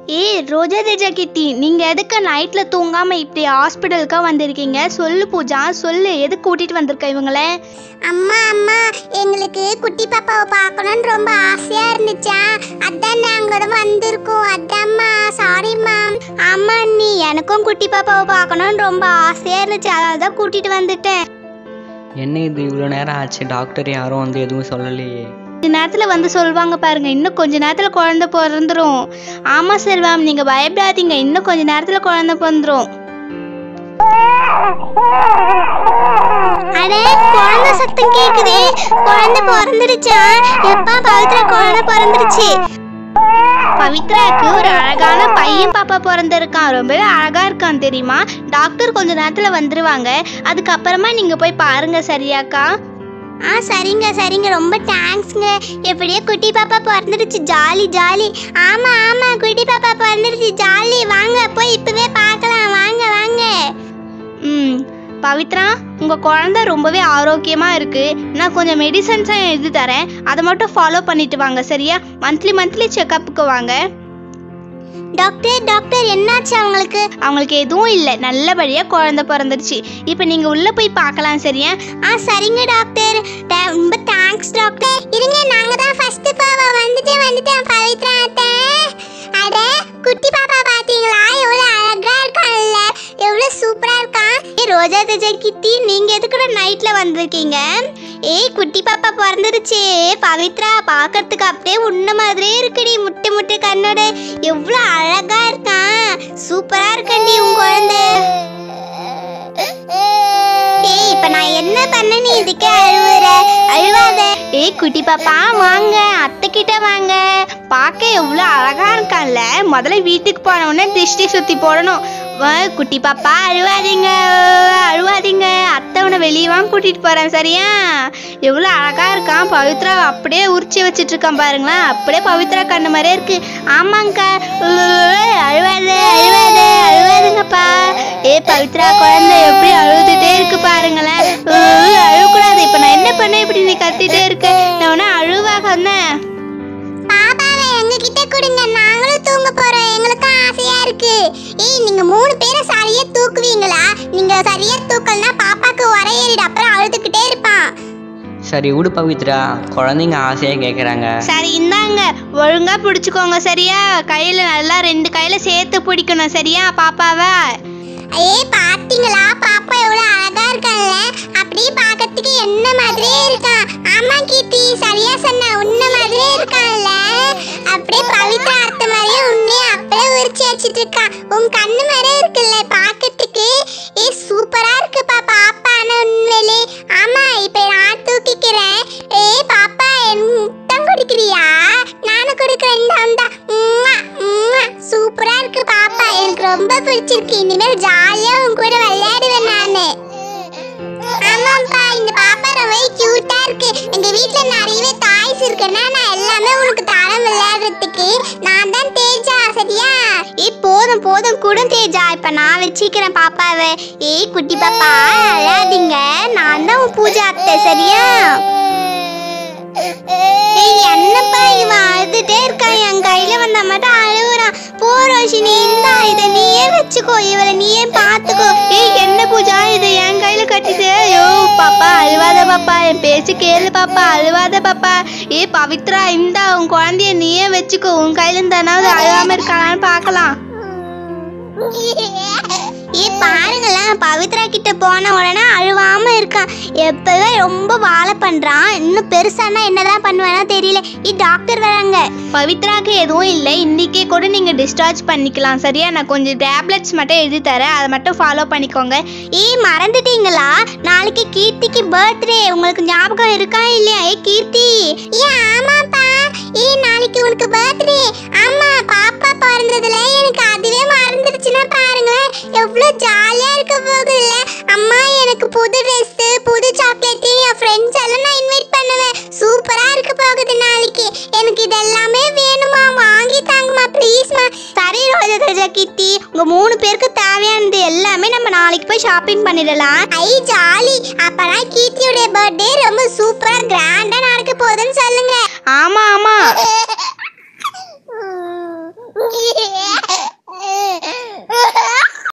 ஏய் ரோஜா தேஜா கிட்டி நீங்க எதுக்கு நைட்ல தூங்காம இப்படி ஹாஸ்பிட்டலுக்கா வந்திருக்கீங்க சொல்லு பூஜா சொல்லு எதுக்கு கூட்டிட்டு வந்திருக்க இவங்கள அம்மா அம்மா எங்களுக்கு குட்டி பாப்பாவை பார்க்கணும்னு ரொம்ப ஆசையா இருந்துச்சா அதான் நாங்களோட வந்திருக்கோம் அதாம்மா சாரிம்மா ஆமா நீ எனக்கும் குட்டி பாப்பாவை பார்க்கணும்னு ரொம்ப ஆசையா இருந்துச்சு அதனால தான் கூட்டிட்டு வந்துட்டேன் என்ன இது இவ்வளோ நேரம் ஆச்சு டாக்டர் யாரும் வந்து எதுவும் சொல்லலையே கொஞ்ச நேரத்துல வந்து சொல்லுவாங்க பாருங்க இன்னும் கொஞ்ச நேரத்துல குழந்தை பிறந்துரும் ஆமா செல்வம் நீங்க பயப்படாதீங்க இன்னும் கொஞ்ச நேரத்துல குழந்தை பிறந்துரும் அடே குழந்தை சத்தம் கேக்குதே குழந்தை பிறந்துடுச்சா எப்பா பவித்ரா குழந்தை பிறந்துடுச்சு பவித்ராக்கு ஒரு அழகான பையன் பாப்பா பிறந்திருக்கான் ரொம்பவே அழகா இருக்கான் தெரியுமா டாக்டர் கொஞ்ச நேரத்துல வந்துருவாங்க அதுக்கப்புறமா நீங்க போய் பாருங்க சரியாக்கா ஆ சரிங்க சரிங்க ரொம்ப தேங்க்ஸ்ங்க எப்படியோ குட்டி பாப்பா பிறந்துடுச்சு ஜாலி ஜாலி ஆமா ஆமா குட்டி பாப்பா பிறந்துடுச்சு ஜாலி வாங்க போய் இப்பவே பார்க்கலாம் வாங்க வாங்க ம் பவித்ரா உங்க குழந்தை ரொம்பவே ஆரோக்கியமா இருக்கு நான் கொஞ்சம் மெடிசன்ஸும் எழுதி தரேன் அதை மட்டும் ஃபாலோ பண்ணிட்டு வாங்க சரியா மந்த்லி மந்த்லி செக்கப்புக்கு வாங்க டாக்டர் டாக்டர் என்னாச்சு அவங்களுக்கு அவங்களுக்கு எதுவும் இல்லை நல்லபடியா குழந்தை பிறந்துருச்சு இப்போ நீங்க உள்ள போய் பார்க்கலாம் சரியா ஆ சரிங்க டாக்டர் ட- ரொம்ப தேங்க்ஸ் டாக்டர் இருங்க நாங்க தான் ஃபர்ஸ்ட் பாப்பா வந்துட்டு வந்துட்டேன் பவித்ரா அத்தை அட குட்டி பாப்பா பாத்தீங்களா எவ்வளவு அழகா இருக்கான்ல எவ்வளவு சூப்பரா இருக்கான் ஏ ரோஜா தேஜா கிட்டி நீங்க எதுக்குட நைட்ல வந்திருக்கீங்க ஏய் குட்டி பாப்பா பிறந்துருச்சு பவித்ரா பார்க்கறதுக்கு அப்படியே உன்ன மாதிரியே இருக்குடி முட்டை முட்டை கண்ணோட எவ்வளவு அழகா இருக்கான் சூப்பரா இருக்கண்டி உன் குழந்தை ஏய் இப்ப நான் என்ன பண்ண நீ இதுக்கே அழுவுற அழுவாத ஏய் குட்டி பாப்பா வாங்க அத்தை கிட்ட வாங்க பார்க்க எவ்வளோ அழகா இருக்கான்ல முதல்ல வீட்டுக்கு போன உடனே திருஷ்டி சுத்தி போடணும் வா, குட்டி பாப்பா அழுவாதீங்க அழுவாதீங்க அத்தை உன்னை வெளியே வாங்க கூட்டிட்டு போறேன் சரியா எவ்வளோ அழகா இருக்கான் பவித்ரா அப்படியே உரிச்சு வச்சிட்டு இருக்கான் பாருங்களேன் அப்படியே பவித்ரா கண்ணு மாதிரியே இருக்கு ஆமாங்கக்கா அழுவாது அழுவாது அழுவாதுங்கப்பா ஏ பவித்ரா குழந்தை எப்படி அழுதுட்டே இருக்கு பாருங்களேன் உம், அழக்கூடாது இப்ப நான் என்ன பண்ண இப்படி நீ கத்திட்டே இருக்க நான் உன்ன அழுவாக வந்தேன் பாப்பாவை எங்க கிட்ட கொடுங்க நாங்களும் தூங்க போறோம் எங்களுக்கும் ஆசையா இருக்கு ஏய் நீங்க மூணு பேரை சரியா தூக்குவீங்களா நீங்க சரியா தூக்கலனா பாப்பாக்கு உரையேறிடு அப்புறம் அழுதுகிட்டே இருப்பான் சரி விடு பவித்ரா குழந்தைங்க ஆசையாக கேட்குறாங்க சரி இந்தாங்க ஒழுங்கா பிடிச்சுக்கோங்க சரியா கையில நல்லா ரெண்டு கையில சேர்த்து பிடிக்கணும் சரியா பாப்பாவை ஏய் பாத்தீங்களா பாப்பா எவ்வளவு அழகா இருக்கான்ல அப்படியே பார்க்கறதுக்கு என்ன மாதிரியே இருக்கான் ஆமா கீர்த்தி சரியா சொன்ன உன்ன மாதிரியே இருக்கான்ல அப்படியே பவித்ரா அர்த்த மாதிரியே உன்னையே அப்படியே உரிச்சு வச்சிட்டு இருக்கான் உன் கண்ணு மாதிரியே இருக்குல்ல பார்க்கறதுக்கு ஏய் சூப்பரா இருக்கு பாப்பா பாப்பா ஆனா உண்மையிலே ஆமா இப்ப நான் தூக்கிக்கிறேன் ஏய் பாப்பா என் முத்தம் குடிக்கிறியா நானும் கொடுக்குறேன் இந்த வந்தா சூப்பரா இருக்கு பாப்பா எனக்கு ரொம்ப பிடிச்சிருக்கு இனிமேல் ஜாலியா உன் கூட விளையாடுவேன் நானு ஆமாப்பா இந்த பாப்பா ரொம்ப கியூட்டா இருக்கு எங்க வீட்ல நிறையவே டாய்ஸ் இருக்குன்னா நான் எல்லாமே உனக்கு தரேன் விளையாடுறதுக்கு நான் தான் தேஜா சரியா ஏய் போதும் போதும் கூட தேஜா இப்ப நான் வச்சுக்கிறேன் பாப்பாவை ஏய் குட்டி பாப்பா அழாதீங்க நான் தான் உன் பூஜா அத்தை சரியா ஏய் என்னப்பா இவன் அழுதுட்டே இருக்கான் என் கையில வந்த மட்டும் அழுகுறான் போ ரோஷினி இந்தா இதை நீயே வச்சுக்கோ இவளை நீயே பாத்துக்கோ ஏய் என்ன பூஜா இதை என் கையில கட்டிட்டு ஐயோ பாப்பா அழுவாத பாப்பா என் பேச்சு கேளு பாப்பா அழுவாத பாப்பா ஏய் பவித்ரா இந்தா உன் குழந்தைய நீயே வச்சுக்கோ உன் கையில இருந்தானாவது அழுகாம இருக்கானான்னு பார்க்கலாம் ஏ பாருங்களேன் பவித்ரா கிட்ட போன உடனே அழுவாம இருக்கான் எப்பவே ரொம்ப வாழை பண்றான் இன்னும் பெருசானா என்னதான் பண்ணுவானா தெரியல இ டாக்டர் வராங்க பவித்ராக்கு எதுவும் இல்லை இன்னைக்கே கூட நீங்க டிஸ்சார்ஜ் பண்ணிக்கலாம் சரியா நான் கொஞ்சம் டேப்லெட்ஸ் மட்டும் எழுதி தரேன் அதை மட்டும் ஃபாலோ பண்ணிக்கோங்க ஏய் மறந்துட்டீங்களா நாளைக்கு கீர்த்திக்கு பர்த்டே உங்களுக்கு ஞாபகம் இருக்கா இல்லையா ஏ கீர்த்தி ஏ ஆமாப்பா ஏ நாளைக்கு உனக்கு பர்த்டே ஆமா பாப்பா பிறந்ததுல எனக்கு அதுவே மறந்துடுச்சுன்னா பாருங்களேன் எவ்வளவு ஜாலியா இருக்க போகுதுல்ல அம்மா எனக்கு புது ட்ரெஸ் புது சாக்லேட் என் ஃப்ரெண்ட்ஸ் எல்லாம் நான் இன்வைட் பண்ணுவேன் சூப்பரா இருக்க போகுது நாளைக்கு எனக்கு இதெல்லாமே வேணுமா வாங்கி தாங்கம்மா ப்ளீஸ்மா சரி ரோஜா ரோஜா கிட்டி உங்க மூணு பேருக்கு தேவையானது எல்லாமே நம்ம நாளைக்கு போய் ஷாப்பிங் பண்ணிடலாம் ஐ ஜாலி அப்பனா கீர்த்தியோட பர்த்டே ரொம்ப சூப்பரா கிராண்டா நடக்க போகுதுன்னு சொல்லுங்க ஆமா ஆமா